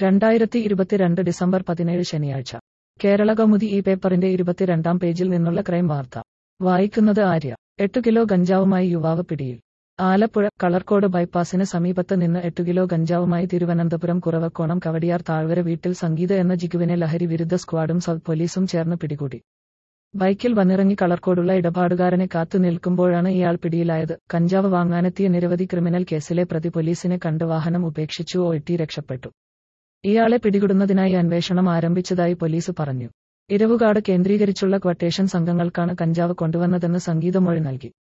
രണ്ടായിരത്തി ഇരുപത്തിരണ്ട് ഡിസംബർ പതിനേഴ് ശനിയാഴ്ച കേരള കൗമുദി ഈ പേപ്പറിന്റെ ഇരുപത്തിരണ്ടാം പേജിൽ നിന്നുള്ള ക്രൈം വാർത്ത വായിക്കുന്നത് ആര്യ എട്ടു കിലോ ഗഞ്ചാവുമായി യുവാവ് പിടിയിൽ ആലപ്പുഴ കളർക്കോട് ബൈപ്പാസിന് സമീപത്ത് നിന്ന് എട്ടു കിലോ ഗഞ്ചാവുമായി തിരുവനന്തപുരം കുറവക്കോണം കവടിയാർ താഴ്വര വീട്ടിൽ സംഗീത എന്ന ജിഗുവിനെ ലഹരി വിരുദ്ധ സ്ക്വാഡും സൗത്ത് പോലീസും ചേർന്ന് പിടികൂടി ബൈക്കിൽ വന്നിറങ്ങി കളർക്കോടുള്ള ഇടപാടുകാരനെ കാത്തു നിൽക്കുമ്പോഴാണ് ഇയാൾ പിടിയിലായത് കഞ്ചാവ് വാങ്ങാനെത്തിയ നിരവധി ക്രിമിനൽ കേസിലെ പ്രതി പോലീസിനെ കണ്ട് വാഹനം ഉപേക്ഷിച്ചു ഒറ്റി രക്ഷപ്പെട്ടു ഇയാളെ പിടികൂടുന്നതിനായി അന്വേഷണം ആരംഭിച്ചതായി പോലീസ് പറഞ്ഞു ഇരവുകാട് കേന്ദ്രീകരിച്ചുള്ള ക്വട്ടേഷൻ സംഘങ്ങൾക്കാണ് കഞ്ചാവ് കൊണ്ടുവന്നതെന്ന് സംഗീത മൊഴി നൽകി